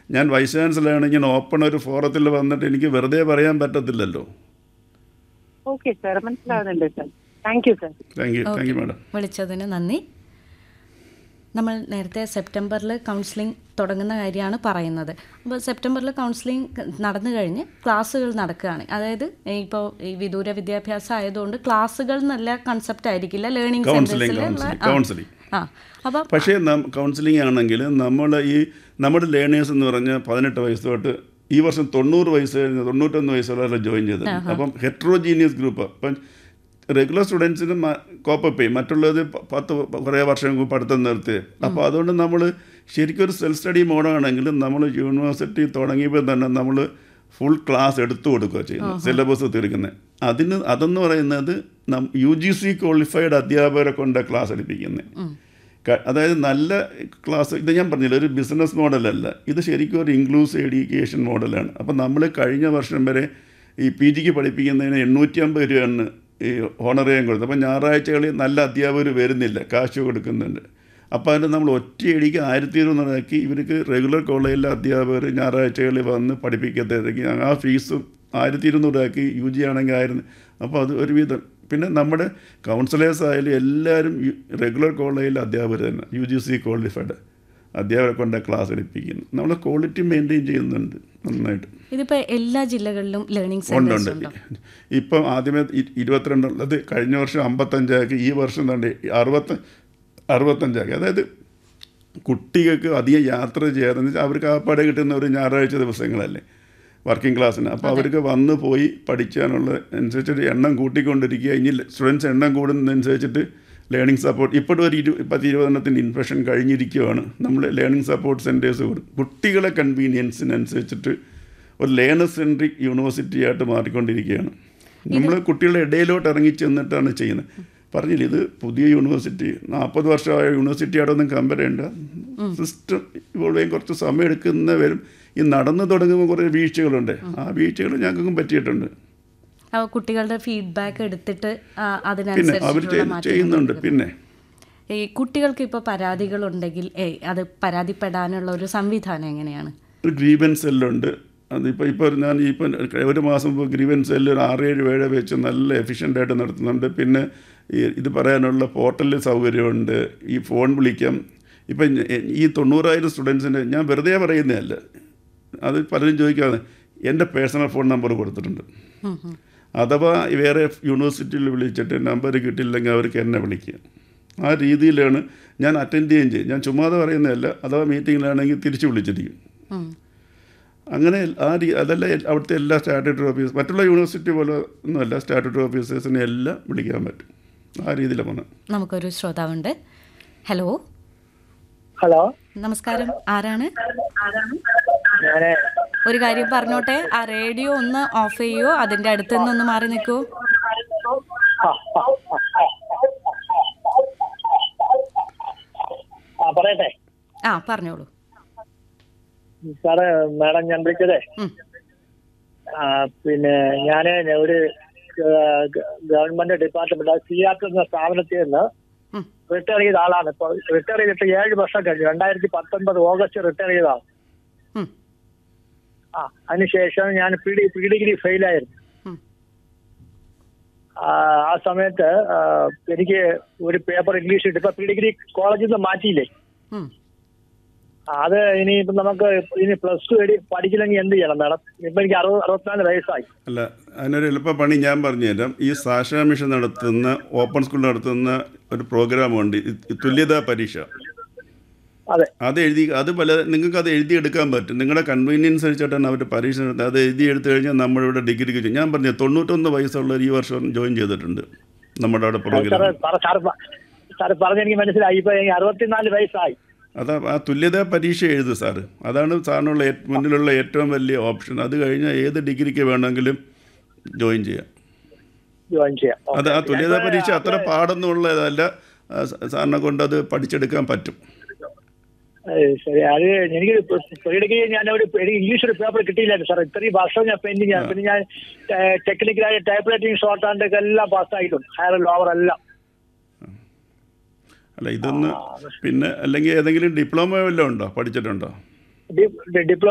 ഞാൻ വൈസ് ചാൻസലറാണ് ഇങ്ങനെ ഓപ്പൺ ഒരു ഫോറത്തിൽ വന്നിട്ട് എനിക്ക് വെറുതെ പറയാൻ പറ്റത്തില്ലല്ലോ ഓക്കെ സാർ മനസ്സിലാവുന്നുണ്ട് sir thank you sir thank you thank you madam വിളിച്ചതിന് നന്ദി നമ്മൾ നേരത്തെ സെപ്റ്റംബറിൽ കൗൺസിലിംഗ് തുടങ്ങുന്ന കാര്യമാണ് പറയുന്നത് അപ്പോൾ സെപ്റ്റംബറിൽ കൗൺസിലിംഗ് നടന്നു കഴിഞ്ഞ് ക്ലാസ്സുകൾ നടക്കുകയാണ് അതായത് ഇപ്പോൾ ഈ വിദൂര വിദ്യാഭ്യാസം ആയതുകൊണ്ട് ക്ലാസ്സുകൾ എന്നല്ല കൺസെപ്റ്റ് ആയിരിക്കില്ല ലേണിംഗ് കൗൺസിലിംഗ് സെൻറ്റേഴ്സിൽ കൗൺസിലിംഗ് കൗൺസിലിംഗ് ആ അപ്പം പക്ഷേ കൗൺസിലിംഗ് ആണെങ്കിൽ നമ്മൾ ഈ നമ്മുടെ ലേണേഴ്സ് എന്ന് പറഞ്ഞാൽ പതിനെട്ട് വയസ്സ് തൊട്ട് ഈ വർഷം തൊണ്ണൂറ് വയസ്സ് കഴിഞ്ഞ് തൊണ്ണൂറ്റൊന്ന് വയസ്സുള്ള ജോയിൻ ചെയ്തത് അപ്പം ഹെട്രോജീനിയസ് ഗ്രൂപ്പ് അപ്പം റെഗുലർ സ്റ്റുഡൻസിന് കോപ്പപ്പ് ചെയ്യും മറ്റുള്ളത് പ- പത്ത് കുറേ വർഷം മുമ്പ് പഠിത്തം നിർത്തി അപ്പോൾ അതുകൊണ്ട് നമ്മൾ ശരിക്കും ഒരു സെൽഫ് സ്റ്റഡി മോഡാണെങ്കിൽ നമ്മൾ യൂണിവേഴ്സിറ്റി തുടങ്ങിയപ്പോൾ തന്നെ നമ്മൾ ഫുൾ ക്ലാസ് എടുത്തു കൊടുക്കുക ചെയ്യുന്നത് സിലബസ് തീർക്കുന്നത് അതിന് അതെന്ന് പറയുന്നത് യു ജി സി ക്വാളിഫൈഡ് അധ്യാപകരെ കൊണ്ട് ക്ലാസ് എടുപ്പിക്കുന്നത് ക- അതായത് നല്ല ക്ലാസ് ഇത് ഞാൻ പറഞ്ഞില്ല ഒരു ബിസിനസ് മോഡലല്ല ഇത് ശരിക്കും ഒരു ഇൻക്ലൂസീവ് എഡ്യൂക്കേഷൻ മോഡലാണ് അപ്പം നമ്മൾ കഴിഞ്ഞ വർഷം വരെ ഈ പി ജിക്ക് പഠിപ്പിക്കുന്നതിന് എണ്ണൂറ്റി അമ്പത് രൂപയാണ് ഈ ഓണറേയും കൊടുത്തത് അപ്പം ഞായറാഴ്ചകളിൽ നല്ല അധ്യാപകർ വരുന്നില്ല കാശ് കൊടുക്കുന്നുണ്ട് അപ്പോൾ അതിന് നമ്മൾ ഒറ്റയടിക്ക് ആയിരത്തി ഇരുന്നൂറാക്കി ഇവർക്ക് റെഗുലർ കോളേജിലെ അധ്യാപകർ ഞായറാഴ്ചകളിൽ വന്ന് പഠിപ്പിക്കത്തേക്ക് ആ ഫീസും ആയിരത്തി ഇരുന്നൂറാക്കി യു ജി ആണെങ്കിൽ ആയിരുന്നു അപ്പോൾ അത് ഒരുവിധം പിന്നെ നമ്മുടെ കൗൺസിലേഴ്സ് ആയാലും എല്ലാവരും റെഗുലർ കോളേജിലെ അധ്യാപകർ തന്നെ യു ജി സി ക്വാളിഫൈഡ് അധ്യാപകരെ കൊണ്ട് ക്ലാസ് എടുപ്പിക്കുന്നു നമ്മൾ ക്വാളിറ്റി മെയിൻറ്റെയിൻ ചെയ്യുന്നുണ്ട് നന്നായിട്ട് ഇതിപ്പോൾ എല്ലാ ജില്ലകളിലും ലേണിംഗ് ഉണ്ട് സെൻറ്റേഴ്സ് ഉണ്ട് ഉണ്ടോ ഇപ്പം ആദ്യമേ ഇ- ഇരുപത്തിരണ്ടുള്ളത് കഴിഞ്ഞ വർഷം അമ്പത്തഞ്ചാക്കി ഈ വർഷം തന്നെ അറുപത്ത അറുപത്തഞ്ചാക്കി അതായത് കുട്ടികൾക്ക് അധികം യാത്ര ചെയ്യാതെന്ന് വെച്ചാൽ അവർക്ക് ആപ്പാടെ കിട്ടുന്ന ഒരു ഞായറാഴ്ച ദിവസങ്ങളല്ലേ വർക്കിംഗ് ക്ലാസ്സിന് അപ്പോൾ അവർക്ക് വന്ന് പോയി പഠിക്കാനുള്ള അനുസരിച്ചിട്ട് എണ്ണം കൂട്ടിക്കൊണ്ടിരിക്കുക ഇനി സ്റ്റുഡൻസ് എണ്ണം കൂടുന്നതനുസരിച്ചിട്ട് ലേണിംഗ് സപ്പോർട്ട് ഇപ്പോഴും ഒരു ഇരു പത്ത് ഇരുപതെണ്ണത്തിൻ്റെ ഇൻഫെക്ഷൻ കഴിഞ്ഞിരിക്കുകയാണ് നമ്മൾ ലേണിംഗ് സപ്പോർട്ട് സെൻറ്റേഴ്സ് കുട്ടികളെ കൺവീനിയൻസിനനുസരിച്ചിട്ട് ഒരു ലേണർ സെൻട്രിക് യൂണിവേഴ്സിറ്റി ആയിട്ട് മാറിക്കൊണ്ടിരിക്കുകയാണ് നമ്മൾ കുട്ടികളുടെ ഇടയിലോട്ട് ഇറങ്ങി ചെന്നിട്ടാണ് ചെയ്യുന്നത് പറഞ്ഞില്ല ഇത് പുതിയ യൂണിവേഴ്സിറ്റി നാൽപ്പത് വർഷമായ യൂണിവേഴ്സിറ്റി ആയിട്ടൊന്നും കമ്പയർ ചെയ്യേണ്ട സിസ്റ്റം ഇവോൾവ് ചെയ്യാൻ കുറച്ച് സമയം എടുക്കുന്ന വരും ഈ നടന്നു തുടങ്ങുമ്പോൾ കുറേ വീഴ്ചകളുണ്ട് ആ വീഴ്ചകൾ ഞങ്ങൾക്കും പറ്റിയിട്ടുണ്ട് അപ്പോൾ കുട്ടികളുടെ ഫീഡ്ബാക്ക് എടുത്തിട്ട് ആ, പിന്നെ അവർ അതിനനുസരിച്ചിട്ടുള്ള മാറ്റങ്ങൾ ചെയ്യുന്നുണ്ട് വരുത്തുന്നു. പിന്നെ ഈ കുട്ടികൾക്ക് ഇപ്പോൾ പരാതികളുണ്ടെങ്കിൽ ഏയ് അത് പരാതിപ്പെടാനുള്ള ഒരു സംവിധാനം എങ്ങനെയാണ് ഒരു ഗ്രീവൻസ് സെല്ലുണ്ട് അതിപ്പോൾ ഇപ്പോൾ ഞാൻ ഇപ്പം ഒരു മാസം മുമ്പ് ഗ്രീവൻസ് സെല്ല് ഒരു ആറേഴ് ഏഴ് വെച്ച് നല്ല എഫിഷ്യൻ്റ് ആയിട്ട് നടത്തുന്നുണ്ട് പിന്നെ ഈ ഇത് പറയാനുള്ള പോർട്ടൽ സൗകര്യമുണ്ട് ഈ ഫോൺ വിളിക്കാം ഇപ്പം ഞ- ഈ തൊണ്ണൂറായിരം സ്റ്റുഡൻസിൻ്റെ ഞാൻ വെറുതെ പറയുന്നതല്ല അത് പലരും ചോദിക്കാതെ എൻ്റെ പേഴ്സണൽ ഫോൺ നമ്പർ കൊടുത്തിട്ടുണ്ട് ഉം, ഉം. അഥവാ വേറെ യൂണിവേഴ്സിറ്റിയിൽ വിളിച്ചിട്ട് നമ്പർ കിട്ടിയില്ലെങ്കിൽ അവർക്ക് എന്നെ വിളിക്കുക ആ രീതിയിലാണ് ഞാൻ അറ്റൻഡ് ചെയ്യുകയും ചെയ്യും ഞാൻ ചുമ്മാതെ പറയുന്നതല്ല അഥവാ മീറ്റിങ്ങിലാണെങ്കിൽ തിരിച്ച് വിളിച്ചിരിക്കും ഉം. അങ്ങനെ ആ രീ അതല്ല എൽ- അവിടുത്തെ എല്ലാ സ്റ്റാറ്റ്യൂട്ടറി ഓഫീസ് മറ്റുള്ള യൂണിവേഴ്സിറ്റി പോലെ ഒന്നുമല്ല സ്റ്റാറ്റ്യൂട്ടറി ഓഫീസേഴ്സിനെ എല്ലാം വിളിക്കാൻ പറ്റും ആ രീതിയിലാണ് പോകുന്നത് നമുക്കൊരു ശ്രോതാവുണ്ട് ഹലോ ഹലോ നമസ്കാരം ആരാണ് ഞാന് ഒരു കാര്യം പറഞ്ഞോട്ടെ ആ റേഡിയോ ഒന്ന് ഓഫ് ചെയ്യോ അതിന്റെ അടുത്ത് നിന്നൊന്ന് മാറി നിൽക്കൂ ആ പറയട്ടെ ആ പറഞ്ഞോളൂ സാറ് മാഡം ഞാൻ വിളിച്ചതേ ഉം. ആ, പിന്നെ ഞാൻ ഒരു ഗവൺമെന്റ് ഡിപ്പാർട്ട്മെന്റ് സിയാക്ക് എന്ന സ്ഥാപനത്തിൽ നിന്ന് ഉം. റിട്ടയർ ചെയ്ത ആളാണ് ഇപ്പോൾ റിട്ടയർ ചെയ്തിട്ട് ഏഴ് വർഷം കഴിഞ്ഞു രണ്ടായിരത്തി പത്തൊൻപത് ഓഗസ്റ്റ് റിട്ടയർ ചെയ്തതാണ് ഉം. ആ അതിനുശേഷം ഞാൻ പി ഡി പി ഡിഗ്രി ഫെയിലായിരുന്നു ഉം. ആ ആ സമയത്ത് ആ, എനിക്ക് ഒരു പേപ്പർ ഇംഗ്ലീഷ് കിട്ടി ഇപ്പൊ പി ഡിഗ്രി കോളേജിൽ നിന്ന് മാറ്റിയില്ലേ ഉം. അത് ഇനി ഇപ്പം നമുക്ക് ഇനി പ്ലസ് ടു പഠിക്കണമെങ്കിൽ എന്ത് ചെയ്യണം മാഡം ഇപ്പൊ എനിക്ക് അറുപത് അറുപത്തിനാല് വയസ്സായി അല്ല അതിനൊരു എളുപ്പ പണി ഞാൻ പറഞ്ഞുതരാം ഈ സാക്ഷാ മിഷൻ നടത്തുന്ന ഓപ്പൺ സ്കൂൾ നടത്തുന്ന ഒരു പ്രോഗ്രാമുണ്ട് ഈ- ഈ തുല്യതാ പരീക്ഷ അതെ അത് എഴുതി അത് പല നിങ്ങൾക്ക് അത് എഴുതിയെടുക്കാൻ പറ്റും നിങ്ങളുടെ കൺവീനിയൻസ് അനുസരിച്ചിട്ടാണ് അവർ പരീക്ഷ നടത്തുന്നത് അത് എഴുതി എടുത്തു കഴിഞ്ഞാൽ നമ്മളിവിടെ ഡിഗ്രിക്ക് ചെയ്യും ഞാൻ പറഞ്ഞു തൊണ്ണൂറ്റൊന്ന് വയസ്സുള്ളവർ ഈ വർഷം ജോയിൻ ചെയ്തിട്ടുണ്ട് നമ്മുടെ അവിടെ സാറ് പ്രോഗ്രാം സാറ് സാറ് പ- സാറ് പറഞ്ഞ എനിക്ക് മനസ്സിലായി ഇപ്പൊ എനിക്ക് അറുപത്തിനാല് വയസ്സായി അതാ ആ തുല്യതാ പരീക്ഷ എഴുതു സാറ് അതാണ് സാറിനുള്ള ഏ- മുന്നിലുള്ള ഏറ്റവും വലിയ ഓപ്ഷൻ അത് കഴിഞ്ഞാൽ ഏത് ഡിഗ്രിക്ക് വേണമെങ്കിലും ജോയിൻ ചെയ്യാം ജോയിൻ ചെയ്യാം അത് ആ ഓക്കേ. തുല്യതാ ഞാൻ പരീക്ഷ ഇപ്പൊ അത്ര പാടൊന്നുള്ളതല്ല ആ, സ- സാറിനെ കൊണ്ട് അത് പഠിച്ചെടുക്കാൻ പറ്റും ഏയ് ശരി അത് എനിക്ക് പേടിക്ക് ഞാൻ ഒരു എനിക്ക് ഇംഗ്ലീഷ് ഒരു പേപ്പർ കിട്ടിയില്ലായിരുന്നു സാർ ഇത്രയും വർഷം ഞാൻ പെൻഡിങ് ആണ് പിന്നെ ഞാൻ ടെക്നിക്കലായ ടൈപ്പ് റൈറ്റിംഗ് ഷോർട്ട് ഹാൻഡ് ഒക്കെ എല്ലാം പാസ്സായിട്ടും ഹയർ ലോവർ എല്ലാം അല്ല ഇതൊന്ന് പിന്നെ അല്ലെങ്കിൽ ഏതെങ്കിലും ഡിപ്ലോമ വല്ലതും ഉണ്ടോ പഠിച്ചിട്ടുണ്ടോ ഡിപ്ലോമ